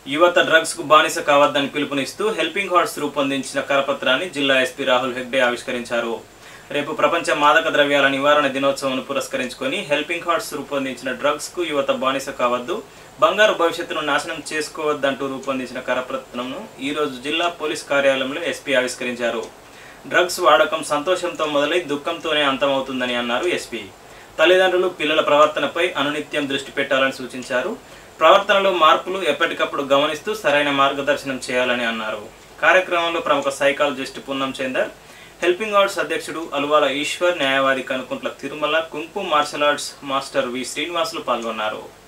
యువత డ్రగ్స్ కు బానిస కావద్దని పిలుపునిస్తూ హెల్పింగ్ హార్ట్స్ రూపొందించిన కరపత్రాన్ని జిల్లా ఎస్పీ రాహుల్ హెగ్డే ఆవిష్కరించారు రేపు ప్రపంచ మాదక ద్రవ్యాల నివారణ దినోత్సవం పురస్కరించుకొని హెల్పింగ్ హార్ట్స్ రూపొందించిన డ్రగ్స్ కు యువత బానిస కావద్దు బంగారు భవిష్యత్తును నాశనం చేసుకోవద్దంటూ రూపొందించిన కరపత్రంను ఈ రోజు జిల్లా పోలీస్ కార్యాలయంలో ఎస్పీ ఆవిష్కరించారు డ్రగ్స్ వాడకం సంతోషంతో మొదలై దుఃఖంతోనే అంతమవుతుందని అన్నారు ఎస్పీ తల్లిదండ్రులు పిల్లల ప్రవర్తనపై అనునిత్యం దృష్టి పెట్టాలని సూచించారు ప్రవర్తనలో మార్పులు ఎప్పటికప్పుడు గమనిస్తూ సరైన మార్గదర్శనం చేయాలని అన్నారు కార్యక్రమంలో ప్రముఖ psychologist Punnam Chander helping arts అధ్యక్షుడు అలువాల ఈశ్వర్ న్యాయవాది Kanukuntla Tirumala kung fu martial arts master V Srinivasulu పాల్గొన్నారు